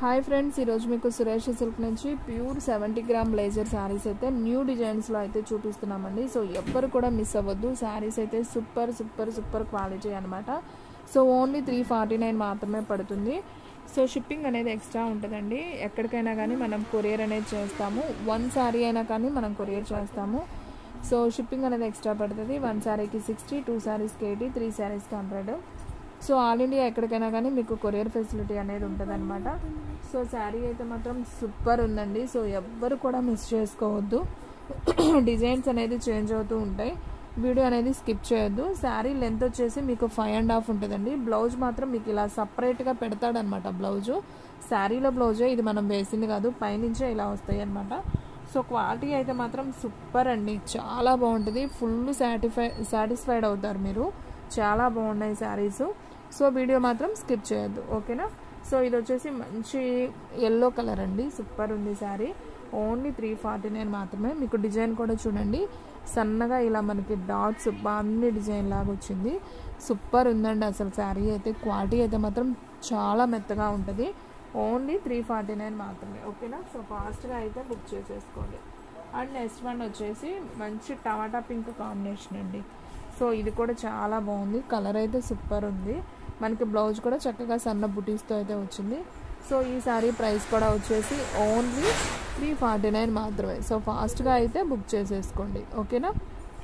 hi friends ఈరోజు మీకు Suresh silk నుంచి pure seventy gram blazer saris అయితే న్యూ డిజైన్స్లో అయితే చూపిస్తున్నామండి సో ఎవ్వరు కూడా మిస్ అవ్వద్దు శారీస్ అయితే సూపర్ సూపర్ సూపర్ క్వాలిటీ అనమాట so only three forty nine మాత్రమే పడుతుంది సో షిప్పింగ్ అనేది ఎక్స్ట్రా ఉంటుందండి ఎక్కడికైనా కానీ మనం కొరియర్ అనేది చేస్తాము వన్ శారీ అయినా కానీ మనం కొరియర్ చేస్తాము సో షిప్పింగ్ అనేది ఎక్స్ట్రా పడుతుంది వన్ శారీకి సిక్స్టీ టూ శారీస్కి ఎయిటీ త్రీ శారీస్కి హండ్రెడ్ సో ఆల్ ఇండియా ఎక్కడికైనా కానీ మీకు కొరియర్ ఫెసిలిటీ అనేది ఉంటుంది అనమాట సో శారీ అయితే మాత్రం సూపర్ ఉందండి సో ఎవ్వరు కూడా మిస్ చేసుకోవద్దు డిజైన్స్ అనేది చేంజ్ అవుతూ ఉంటాయి వీడియో అనేది స్కిప్ చేయొద్దు శారీ లెంత్ వచ్చేసి మీకు ఫైవ్ అండ్ హాఫ్ ఉంటుందండి బ్లౌజ్ మాత్రం మీకు ఇలా సపరేట్గా పెడతాడనమాట బ్లౌజు శారీలో బ్లౌజే ఇది మనం వేసింది కాదు పైనుంచే ఇలా వస్తాయి అనమాట సో క్వాలిటీ అయితే మాత్రం సూపర్ అండి చాలా బాగుంటుంది ఫుల్ సాటిఫై సాటిస్ఫైడ్ అవుతారు మీరు చాలా బాగున్నాయి శారీస్ సో వీడియో మాత్రం స్కిప్ చేయొద్దు ఓకేనా సో ఇది వచ్చేసి మంచి ఎల్లో కలర్ అండి సూపర్ ఉంది sari only three forty nine మాత్రమే మీకు డిజైన్ కూడా చూడండి సన్నగా ఇలా మనకి డాట్స్ బాగుంది డిజైన్ లాగా వచ్చింది సూపర్ ఉందండి అసలు శారీ అయితే క్వాలిటీ అయితే మాత్రం చాలా మెత్తగా ఉంటుంది ఓన్లీ త్రీ ఫార్టీ నైన్ మాత్రమే ఓకేనా సో ఫాస్ట్గా అయితే బుక్ చేసేసుకోండి అండ్ నెక్స్ట్ వన్ వచ్చేసి మంచి టమాటా పింక్ కాంబినేషన్ అండి సో ఇది కూడా చాలా బాగుంది కలర్ అయితే సూపర్ ఉంది మనకి బ్లౌజ్ కూడా చక్కగా సన్న బుటీస్తో అయితే వచ్చింది సో ఈ సారీ ప్రైస్ కూడా వచ్చేసి ఓన్లీ త్రీ ఫార్టీ నైన్ మాత్రమే సో ఫాస్ట్గా అయితే బుక్ చేసేసుకోండి ఓకేనా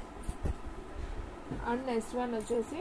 అండ్ నెక్స్ట్ వన్ వచ్చేసి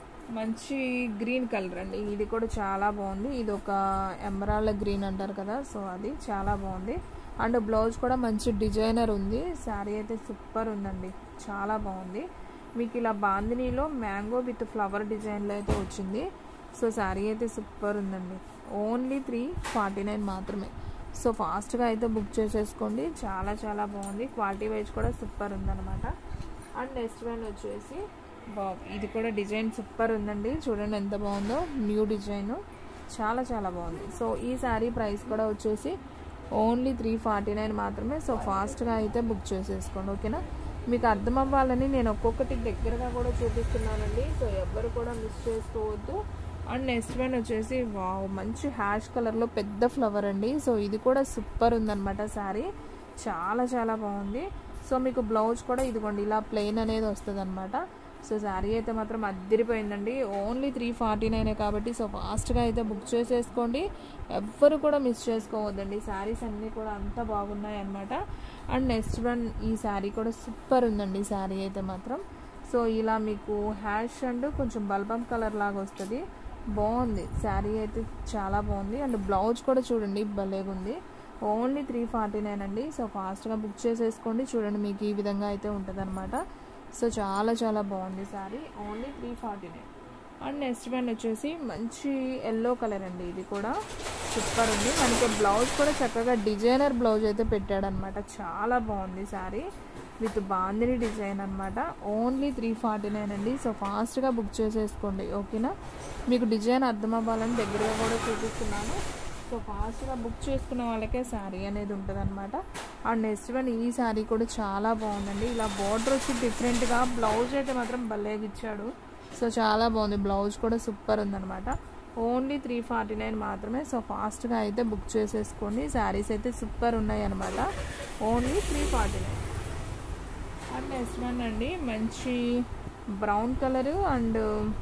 మంచి గ్రీన్ కలర్ అండి ఇది కూడా చాలా బాగుంది ఇది ఒక ఎమరాల్డ్ గ్రీన్ అంటారు కదా సో అది చాలా బాగుంది అండ్ బ్లౌజ్ కూడా మంచి డిజైనర్ ఉంది శారీ అయితే సూపర్ ఉందండి చాలా బాగుంది మీకు ఇలా బాందినీలో మ్యాంగో విత్ ఫ్లవర్ డిజైన్లో అయితే వచ్చింది సో శారీ అయితే సూపర్ ఉందండి ఓన్లీ త్రీ ఫార్టీ నైన్ మాత్రమే సో ఫాస్ట్గా అయితే బుక్ చేసేసుకోండి చాలా చాలా బాగుంది క్వాలిటీ వైజ్ కూడా సూపర్ ఉందన్నమాట అండ్ నెక్స్ట్ వన్ వచ్చేసి బా ఇది కూడా డిజైన్ సూపర్ ఉందండి చూడండి ఎంత బాగుందో న్యూ డిజైన్ చాలా చాలా బాగుంది సో ఈ శారీ ప్రైస్ కూడా వచ్చేసి ఓన్లీ త్రీ ఫార్టీ నైన్ మాత్రమే సో ఫాస్ట్గా అయితే బుక్ చేసేసుకోండి ఓకేనా మీకు అర్థం అవ్వాలని నేను ఒక్కొక్కటి దగ్గరగా కూడా చూపిస్తున్నానండి సో ఎవ్వరు కూడా మిస్ చేసుకోవద్దు అండ్ నెక్స్ట్ వన్ వచ్చేసి వావ్ మంచి హ్యాష్ కలర్లో పెద్ద ఫ్లవర్ అండి సో ఇది కూడా సూపర్ ఉందన్నమాట శారీ చాలా చాలా బాగుంది సో మీకు బ్లౌజ్ కూడా ఇదిగోండి ఇలా ప్లెయిన్ అనేది వస్తుంది అనమాట సో శారీ అయితే మాత్రం అద్దరిపోయిందండి ఓన్లీ త్రీ ఫార్టీ నైనే కాబట్టి సో ఫాస్ట్గా అయితే బుక్ చేసేసుకోండి ఎవ్వరు కూడా మిస్ చేసుకోవద్దండి శారీస్ అన్నీ కూడా అంత బాగున్నాయి అనమాట అండ్ నెక్స్ట్ వన్ ఈ శారీ కూడా సూపర్ ఉందండి శారీ అయితే మాత్రం సో ఇలా మీకు హ్యాష్ అండ్ కొంచెం బల్బం కలర్ లాగా వస్తుంది బాగుంది శారీ అయితే చాలా బాగుంది అండ్ బ్లౌజ్ కూడా చూడండి భలేగా ఉంది ఓన్లీ త్రీ ఫార్టీ నైన్ అండి సో ఫాస్ట్గా బుక్ చేసేసుకోండి చూడండి మీకు ఈ విధంగా అయితే ఉంటుంది సో చాలా చాలా బాగుంది sari only three forty nine and next one వచ్చేసి మంచి ఎల్లో కలర్ అండి ఇది కూడా సూపర్ ఉంది మనకి బ్లౌజ్ కూడా చక్కగా డిజైనర్ బ్లౌజ్ అయితే పెట్టాడనమాట చాలా బాగుంది శారీ విత్ బాందిని డిజైన్ అనమాట ఓన్లీ త్రీ ఫార్టీ నైన్ అండి సో ఫాస్ట్గా బుక్ చేసేసుకోండి ఓకేనా మీకు డిజైన్ అర్థం అవ్వాలని దగ్గరగా కూడా చూపిస్తున్నాను సో ఫాస్ట్గా బుక్ చేసుకున్న వాళ్ళకే శారీ అనేది ఉంటుంది అనమాట అండ్ నెక్స్ట్ వన్ ఈ శారీ కూడా చాలా బాగుందండి ఇలా బార్డర్ వచ్చి డిఫరెంట్గా బ్లౌజ్ అయితే మాత్రం భలేగా ఇచ్చాడు సో చాలా బాగుంది బ్లౌజ్ కూడా సూపర్ ఉందనమాట ఓన్లీ త్రీ ఫార్టీ నైన్ మాత్రమే సో ఫాస్ట్గా అయితే బుక్ చేసేసుకోండి శారీస్ అయితే సూపర్ ఉన్నాయి అనమాట only three forty nine and next one అండి మంచి బ్రౌన్ కలరు అండ్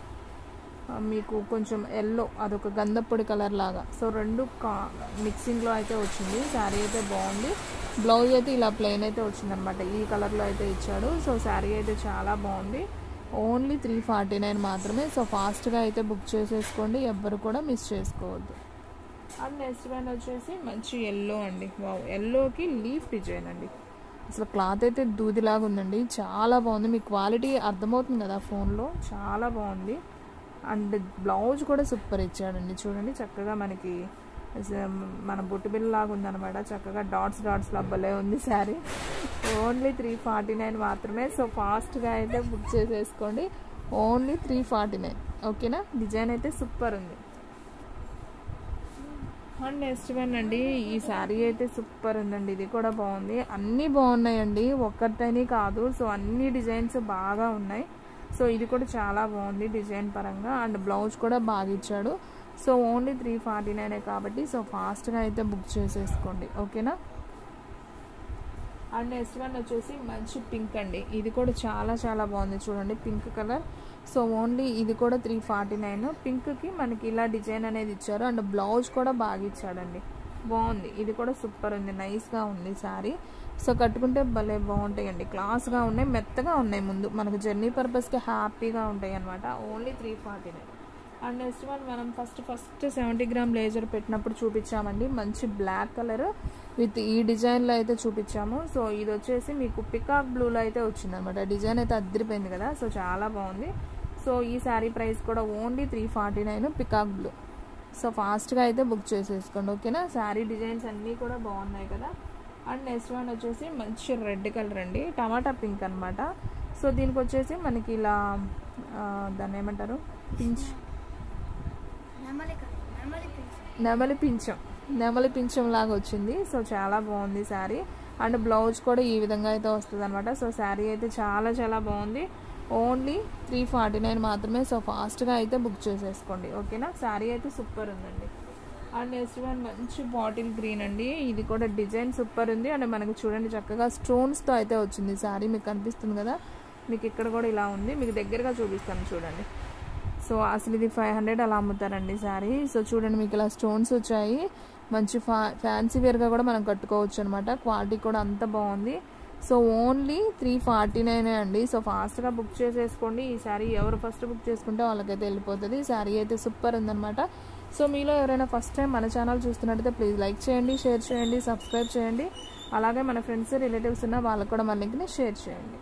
మీకు కొంచెం ఎల్లో అదొక గంధപ്പൊడి కలర్ లాగా సో రెండు కా మిక్సింగ్లో అయితే వచ్చింది శారీ అయితే బాగుంది బ్లౌజ్ అయితే ఇలా ప్లెయిన్ అయితే వచ్చింది అనమాట ఈ కలర్లో అయితే ఇచ్చాడు సో శారీ అయితే చాలా బాగుంది ఓన్లీ త్రీ ఫార్టీ నైన్ మాత్రమే సో ఫాస్ట్గా అయితే బుక్ చేసేసుకోండి ఎవ్వరు కూడా మిస్ చేసుకోవద్దు అండ్ నెక్స్ట్ వన్ వచ్చేసి మంచి ఎల్లో అండి వావ్ ఎల్లోకి లీఫ్ డిజైన్ అండి అసలు క్లాత్ అయితే దూదిలాగా ఉందండి చాలా బాగుంది మీ క్వాలిటీ అర్థమవుతుంది కదా ఫోన్లో చాలా బాగుంది అండ్ బ్లౌజ్ కూడా సూపర్ ఇచ్చాడండి చూడండి చక్కగా మనకి మన బొట్టు బిల్ లాగా ఉందనమాట చక్కగా డాట్స్ డాట్స్ లబ్బలే ఉంది sari only three forty nine మాత్రమే సో ఫాస్ట్గా అయితే బుక్ చేసేసుకోండి ఓన్లీ త్రీ ఫార్టీ నైన్ ఓకేనా డిజైన్ అయితే సూపర్ ఉంది అండ్ నెక్స్ట్ వన్ అండి ఈ శారీ అయితే సూపర్ ఉందండి ఇది కూడా బాగుంది అన్నీ బాగున్నాయండి ఒక్కటని కాదు సో అన్ని డిజైన్స్ బాగా ఉన్నాయి సో ఇది కూడా చాలా బాగుంది డిజైన్ పరంగా అండ్ బ్లౌజ్ కూడా బాగా ఇచ్చాడు సో ఓన్లీ త్రీ ఫార్టీ నైనే కాబట్టి సో ఫాస్ట్గా అయితే బుక్ చేసేసుకోండి ఓకేనా అండ్ నెక్స్ట్ వన్ వచ్చేసి మంచి పింక్ అండి ఇది కూడా చాలా చాలా బాగుంది చూడండి పింక్ కలర్ సో ఓన్లీ ఇది కూడా త్రీ ఫార్టీ నైన్ పింక్కి మనకి ఇలా డిజైన్ అనేది ఇచ్చారు అండ్ బ్లౌజ్ కూడా బాగా ఇచ్చాడండి బాగుంది ఇది కూడా సూపర్ ఉంది నైస్గా ఉంది శారీ సో కట్టుకుంటే భలే బాగుంటాయండి క్లాస్గా ఉన్నాయి మెత్తగా ఉన్నాయి ముందు మనకు జర్నీ పర్పస్కి హ్యాపీగా ఉంటాయి అనమాట only three forty nine and next one మనం first first seventy gram laser పెట్టినప్పుడు చూపించామండి మంచి బ్లాక్ కలర్ విత్ ఈ డిజైన్లో అయితే చూపించాము సో ఇది వచ్చేసి మీకు పికాక్ బ్లూలో అయితే వచ్చింది అనమాట డిజైన్ అయితే అద్దరిపోయింది కదా సో చాలా బాగుంది సో ఈ శారీ ప్రైస్ కూడా only three forty nine peacock blue so ఫాస్ట్గా అయితే బుక్ చేసేసుకోండి ఓకేనా శారీ డిజైన్స్ అన్నీ కూడా బాగున్నాయి కదా అండ్ నెక్స్ట్ వన్ వచ్చేసి మంచి రెడ్ కలర్ అండి టమాటా పింక్ అనమాట సో దీనికి వచ్చేసి మనకి ఇలా దాన్ని ఏమంటారు పించ్ నెమలి పింఛం నెమలి పింఛం లాగా వచ్చింది సో చాలా బాగుంది శారీ అండ్ బ్లౌజ్ కూడా ఈ విధంగా అయితే వస్తుంది అనమాట సో శారీ అయితే చాలా చాలా బాగుంది ఓన్లీ త్రీ ఫార్టీ నైన్ మాత్రమే సో ఫాస్ట్గా అయితే బుక్ చేసేసుకోండి ఓకేనా శారీ అయితే సూపర్ ఉందండి అండ్ నెక్స్ట్ వన్ మంచి బాటిల్ గ్రీన్ అండి ఇది కూడా డిజైన్ సూపర్ ఉంది అండ్ మనకి చూడండి చక్కగా స్టోన్స్తో అయితే వచ్చింది శారీ మీకు కనిపిస్తుంది కదా మీకు ఇక్కడ కూడా ఇలా ఉంది మీకు దగ్గరగా చూపిస్తాను చూడండి సో అసలు ఇది ఫైవ్ హండ్రెడ్ అలా అమ్ముతారండి శారీ సో చూడండి మీకు ఇలా స్టోన్స్ వచ్చాయి మంచి ఫా ఫ్యాన్సీ వేర్గా కూడా మనం కట్టుకోవచ్చు అనమాట క్వాలిటీ కూడా అంత బాగుంది సో ఓన్లీ త్రీ ఫార్టీ నైనే అండి సో ఫాస్ట్గా బుక్ చేసేసుకోండి ఈ శారీ ఎవరు ఫస్ట్ బుక్ చేసుకుంటే వాళ్ళకైతే వెళ్ళిపోతుంది శారీ అయితే సూపర్ ఉందనమాట సో మీలో ఎవరైనా ఫస్ట్ టైం మన ఛానల్ చూస్తున్నట్టయితే ప్లీజ్ లైక్ చేయండి షేర్ చేయండి సబ్స్క్రైబ్ చేయండి అలాగే మన ఫ్రెండ్స్ రిలేటివ్స్ ఉన్న వాళ్ళకి కూడా మన లింక్ని షేర్ చేయండి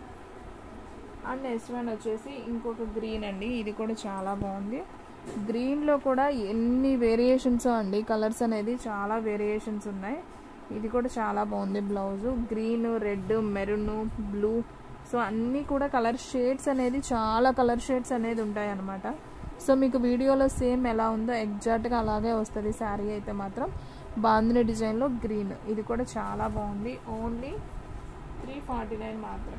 అండ్ నెక్స్ట్ వన్ వచ్చేసి ఇంకొక గ్రీన్ అండి ఇది కూడా చాలా బాగుంది గ్రీన్లో కూడా ఎన్ని వేరియేషన్స్ అండి కలర్స్ అనేది చాలా వేరియేషన్స్ ఉన్నాయి ఇది కూడా చాలా బాగుంది blouse green red maroon blue so అన్నీ కూడా కలర్ షేడ్స్ అనేది చాలా కలర్ షేడ్స్ అనేది ఉంటాయి అన్నమాట సో మీకు వీడియోలో సేమ్ ఎలా ఉందో ఎగ్జాక్ట్గా అలాగే వస్తుంది శారీ అయితే మాత్రం బాందిని డిజైన్లో గ్రీన్ ఇది కూడా చాలా బాగుంది ఓన్లీ త్రీ ఫార్టీ నైన్ మాత్రం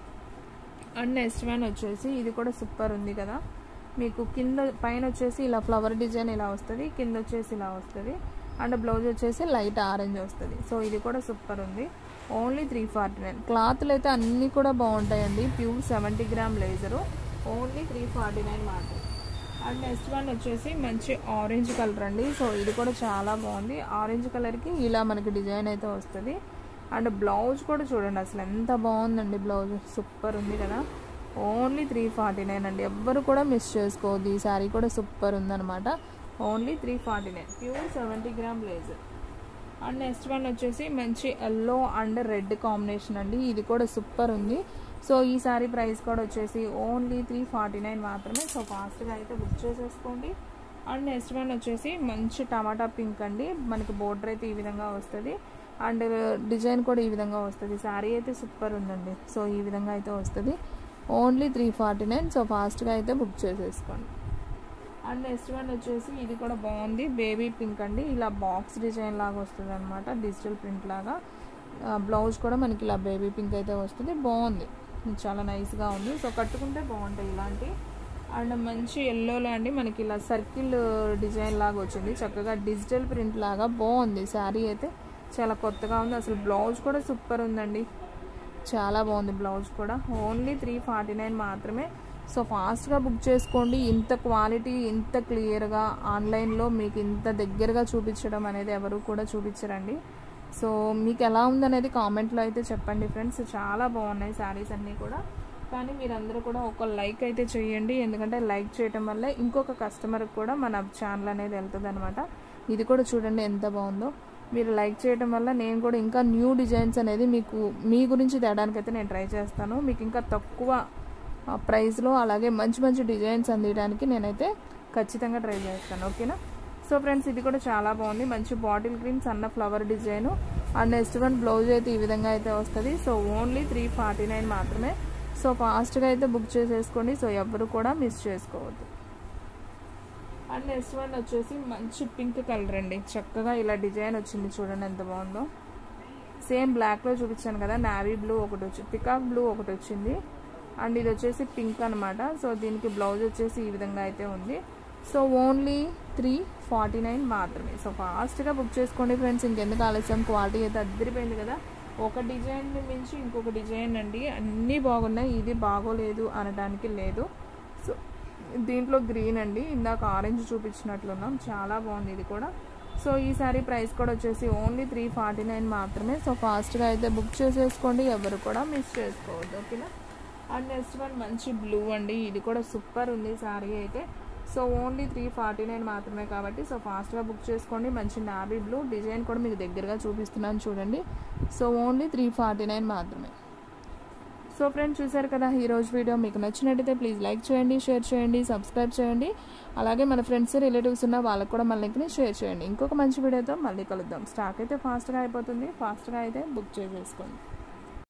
అండ్ నెక్స్ట్ వన్ వచ్చేసి ఇది కూడా సూపర్ ఉంది కదా మీకు కింద పైన వచ్చేసి ఇలా ఫ్లవర్ డిజైన్ ఇలా వస్తుంది కింద వచ్చేసి ఇలా వస్తుంది అండ్ బ్లౌజ్ వచ్చేసి లైట్ ఆరెంజ్ వస్తుంది సో ఇది కూడా సూపర్ ఉంది ఓన్లీ త్రీ ఫార్టీ నైన్ క్లాత్లు అయితే అన్నీ కూడా బాగుంటాయండి pure seventy gram laser only three forty nine మాత్రం అండ్ నెక్స్ట్ వన్ వచ్చేసి మంచి ఆరెంజ్ కలర్ అండి సో ఇది కూడా చాలా బాగుంది ఆరెంజ్ కలర్కి ఇలా మనకి డిజైన్ అయితే వస్తుంది అండ్ బ్లౌజ్ కూడా చూడండి అసలు ఎంత బాగుందండి బ్లౌజ్ సూపర్ ఉంది కదా ఓన్లీ త్రీ ఫార్టీ నైన్ అండి ఎవ్వరు కూడా మిస్ చేసుకోవద్దు ఈ శారీ కూడా సూపర్ ఉందన్నమాట only three forty nine pure seventy gram laser and next one వచ్చేసి మంచి ఎల్లో అండ్ రెడ్ కాంబినేషన్ అండి ఇది కూడా సూపర్ ఉంది సో ఈ సారీ ప్రైస్ కూడా వచ్చేసి ఓన్లీ త్రీ ఫార్టీ నైన్ మాత్రమే సో ఫాస్ట్గా అయితే బుక్ చేసేసుకోండి అండ్ నెక్స్ట్ వన్ వచ్చేసి మంచి టమాటా పింక్ అండి మనకి బోర్డర్ అయితే ఈ విధంగా వస్తుంది అండ్ డిజైన్ కూడా ఈ విధంగా వస్తుంది శారీ అయితే సూపర్ ఉందండి సో ఈ విధంగా అయితే వస్తుంది only three forty nine so ఫాస్ట్గా అయితే బుక్ చేసేసుకోండి అండ్ నెక్స్ట్ వన్ వచ్చేసి ఇది కూడా బాగుంది బేబీ పింక్ అండి ఇలా బాక్స్ డిజైన్ లాగా వస్తుంది అనమాట డిజిటల్ ప్రింట్ లాగా బ్లౌజ్ కూడా మనకి ఇలా బేబీ పింక్ అయితే వస్తుంది బాగుంది చాలా నైస్గా ఉంది సో కట్టుకుంటే బాగుంటాయి ఇలాంటి అండ్ మంచి ఎల్లోలో అండి మనకి ఇలా సర్కిల్ డిజైన్ లాగా వచ్చింది చక్కగా డిజిటల్ ప్రింట్ లాగా బాగుంది శారీ అయితే చాలా కొత్తగా ఉంది అసలు బ్లౌజ్ కూడా సూపర్ ఉందండి చాలా బాగుంది బ్లౌజ్ కూడా ఓన్లీ త్రీ ఫార్టీ నైన్ మాత్రమే సో ఫాస్ట్గా బుక్ చేసుకోండి ఇంత క్వాలిటీ ఇంత క్లియర్గా ఆన్లైన్లో మీకు ఇంత దగ్గరగా చూపించడం అనేది ఎవరు కూడా చూపించరండి సో మీకు ఎలా ఉందనేది కామెంట్లో అయితే చెప్పండి ఫ్రెండ్స్ చాలా బాగున్నాయి శారీస్ అన్నీ కూడా కానీ మీరందరూ కూడా ఒక లైక్ అయితే చేయండి ఎందుకంటే లైక్ చేయటం వల్ల ఇంకొక కస్టమర్కి కూడా మన ఛానల్ అనేది వెళ్తుంది అనమాట ఇది కూడా చూడండి ఎంత బాగుందో మీరు లైక్ చేయడం వల్ల నేను కూడా ఇంకా న్యూ డిజైన్స్ అనేది మీకు మీ గురించి తేడానికి అయితే నేను ట్రై చేస్తాను మీకు ఇంకా తక్కువ ప్రైస్లో అలాగే మంచి మంచి డిజైన్స్ అందించడానికి నేనైతే ఖచ్చితంగా ట్రై చేస్తాను ఓకేనా సో ఫ్రెండ్స్ ఇది కూడా చాలా బాగుంది మంచి బాటిల్ గ్రీన్ సన్న flower design and next one blouse అయితే ఈ విధంగా అయితే వస్తుంది so only three forty nine మాత్రమే సో ఫాస్ట్గా అయితే బుక్ చేసేసుకోండి సో ఎవరు కూడా మిస్ చేసుకోవద్దు అండ్ నెక్స్ట్ వన్ వచ్చేసి మంచి పింక్ కలర్ అండి చక్కగా ఇలా డిజైన్ వచ్చింది చూడండి ఎంత బాగుందో సేమ్ బ్లాక్లో చూపించాను కదా నావీ బ్లూ ఒకటి వచ్చి పికాక్ బ్లూ ఒకటి వచ్చింది అండ్ ఇది వచ్చేసి పింక్ అనమాట సో దీనికి బ్లౌజ్ వచ్చేసి ఈ విధంగా అయితే ఉంది so only three forty nine మాత్రమే సో ఫాస్ట్గా బుక్ చేసుకోండి ఫ్రెండ్స్ ఇంకెందుకు ఆలస్యం క్వాలిటీ అయితే అద్దరిపోయింది కదా ఒక డిజైన్ మించి ఇంకొక డిజైన్ అండి అన్నీ బాగున్నాయి ఇది బాగోలేదు అనడానికి లేదు సో దీంట్లో గ్రీన్ అండి ఇందాక ఆరెంజ్ చూపించినట్లున్నాం చాలా బాగుంది ఇది కూడా సో ఈ సారీ ప్రైస్ కూడా వచ్చేసి ఓన్లీ త్రీ ఫార్టీ నైన్ మాత్రమే సో ఫాస్ట్గా అయితే బుక్ చేసేసుకోండి ఎవరు కూడా మిస్ చేసుకోవద్దు ఓకేనా అండ్ నెక్స్ట్ వన్ మంచి బ్లూ అండి ఇది కూడా సూపర్ ఉంది సారీ అయితే so only three forty nine మాత్రమే కాబట్టి సో ఫాస్ట్గా బుక్ చేసుకోండి మంచి నాబీ బ్లూ డిజైన్ కూడా మీకు దగ్గరగా చూపిస్తున్నాను చూడండి so only three forty nine మాత్రమే సో ఫ్రెండ్స్ చూసారు కదా ఈ రోజు వీడియో మీకు నచ్చినట్టయితే ప్లీజ్ లైక్ చేయండి షేర్ చేయండి సబ్స్క్రైబ్ చేయండి అలాగే మన ఫ్రెండ్స్ రిలేటివ్స్ ఉన్న వాళ్ళకు కూడా మన లింక్ని షేర్ చేయండి ఇంకొక మంచి వీడియోతో మళ్ళీ కలుద్దాం స్టాక్ అయితే ఫాస్ట్గా అయిపోతుంది ఫాస్ట్గా అయితే బుక్ చేసేసుకోండి